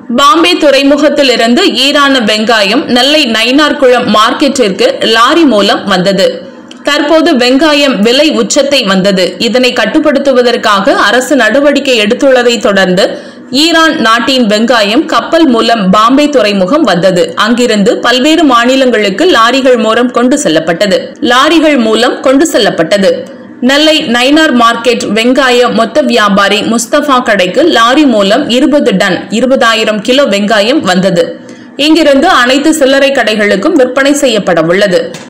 பாம்பே துறைமுகத்திலிருந்து ஈரான வெங்காயம் நெல்லை நயினார்குளம் மார்க்கெட்டிற்கு லாரி மூலம் வந்தது தற்போது வெங்காயம் விலை உச்சத்தை வந்தது இதனை கட்டுப்படுத்துவதற்காக அரசு நடவடிக்கை எடுத்துள்ளதை தொடர்ந்து ஈரான் நாட்டின் வெங்காயம் கப்பல் மூலம் பாம்பே துறைமுகம் வந்தது அங்கிருந்து பல்வேறு மாநிலங்களுக்கு லாரிகள் மூலம் கொண்டு செல்லப்பட்டது லாரிகள் மூலம் கொண்டு செல்லப்பட்டது நெல்லை நைனார் மார்க்கெட் வெங்காய மொத்த வியாபாரி முஸ்தபா கடைக்கு லாரி மூலம் இருபது டன் இருபதாயிரம் கிலோ வெங்காயம் வந்தது இங்கிருந்து அனைத்து சில்லறை கடைகளுக்கும் விற்பனை செய்யப்பட உள்ளது